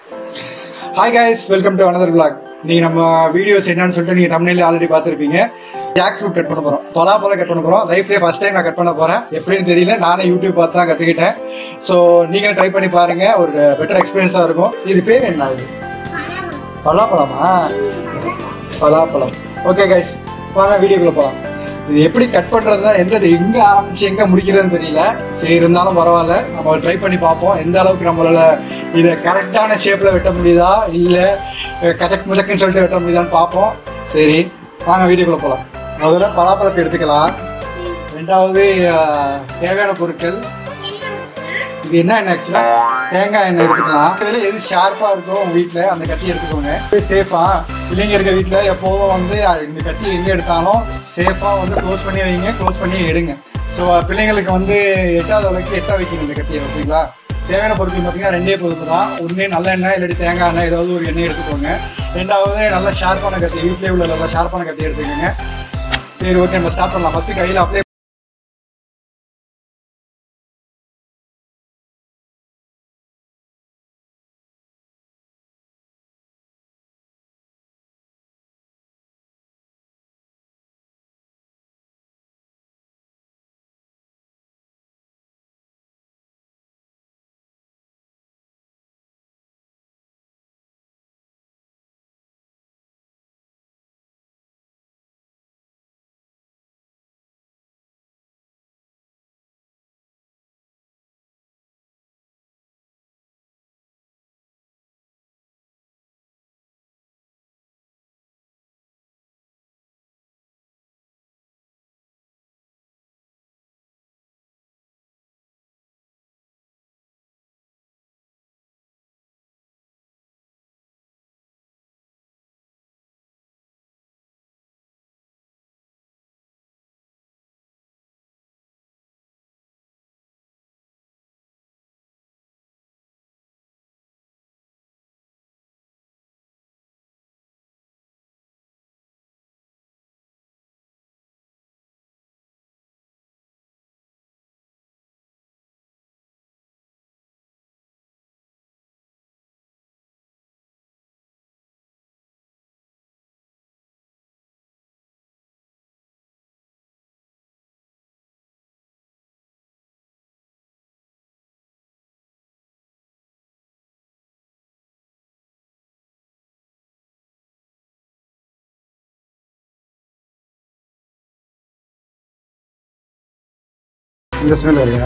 Hi guys welcome to another vlog நீங்க நம்ம videos என்னன்னு சொல்லிட்டு நீங்க தமிழ்ல ஆல்ரெடி பார்த்துருப்பீங்க ஜாக் ஃப்ரூட் கட் பண்ண போறோம் பலாப்பழம் கட் பண்ண போறோம் லைஃப்லேயே ஃபர்ஸ்ட் டைம் நான் கட் பண்ண போறேன் எப்படின்னு தெரியல நானே யூடியூப் பார்த்து தான் கத்துக்கிட்டேன் ஸோ நீங்களும் ட்ரை பண்ணி பாருங்க ஒரு பெட்டர் எக்ஸ்பீரியன்ஸா இருக்கும் இது பேர் என்ன இது பலாப்பழமா பலாப்பழம் ஓகே கைஸ் வாங்க வீடியோக்குள்ள போலாம் இது எப்படி கட் பண்றதுன்னா எந்த எங்க ஆரம்பிச்சு எங்க முடிக்கிறதுன்னு தெரியல சரி இருந்தாலும் பரவாயில்ல நம்ம ட்ரை பண்ணி பார்ப்போம் எந்த அளவுக்கு நம்மளால இதை கரெக்டான ஷேப்ல வெட்ட முடியுதா இல்ல அஹ், கதக் முதக்குன்னு சொல்லிட்டு வெட்ட முடியுதான்னு பார்ப்போம் சரி வாங்க வீடியோக்குள்ள போலாம் முதல்ல பலாப்பழத்தை எடுத்துக்கலாம் ரெண்டாவது அஹ், தேவையான பொருட்கள் இது என்ன எண்ணெய் ஆக்சுவலா தேங்காய் எண்ணெய் எடுத்துக்கலாம் இதுல எது ஷார்ப்பா இருக்கோ உங்க வீட்ல அந்த கத்தி எடுத்துக்கோங்க சேஃபா பிள்ளைங்க இருக்க வீட்ல எப்போதும் வந்து அஹ், இந்த கத்தி எங்க எடுத்தாலும் சேஃபா வந்து க்ளோஸ் பண்ணி வைங்க க்ளோஸ் பண்ணி எடுங்க ஸோ பிள்ளைங்களுக்கு வந்து எட்டாவது அளவுக்கு எட்டா வைக்கணும் இந்த கத்தியை ஓகேங்களா தேவையான பொருட்கள் பார்த்தீங்கன்னா ரெண்டே பொருட்கள் தான் ஒன்றே நல்ல எண்ணெய் இல்லாட்டி தேங்காய் எண்ணெய் ஏதாவது ஒரு எண்ணெய் எடுத்துக்கோங்க ரெண்டாவது நல்ல ஷார்ப்பான கத்தி வீட்லயே உள்ள நல்ல ஷார்ப்பான கத்தி எடுத்துக்கோங்க சரி ஓகே நம்ம ஸ்டார்ட் பண்ணலாம் ஃபர்ஸ்ட் கையில் அப்ளை இந்த ஸ்மெல் வருங்க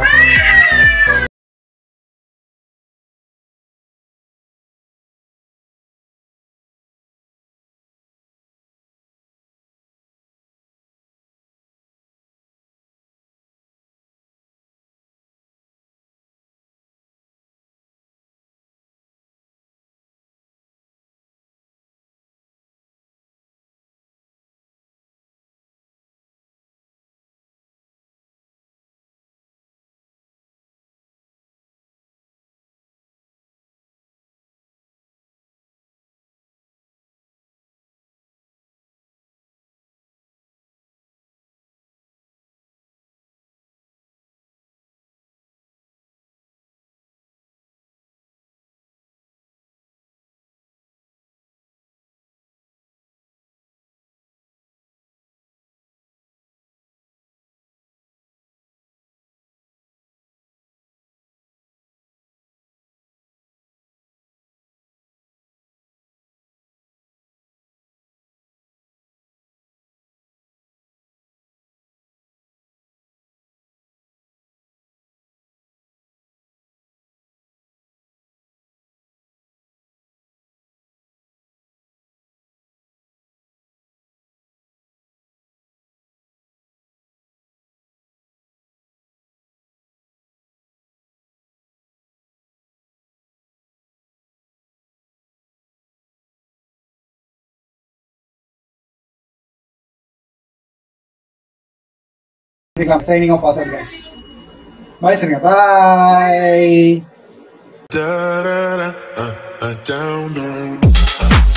இதுக்கலாம் சைனிங் ஆஃப் ஆசர் கைஸ் பாய் சரிங்க bye Da da da, uh, uh, down, down.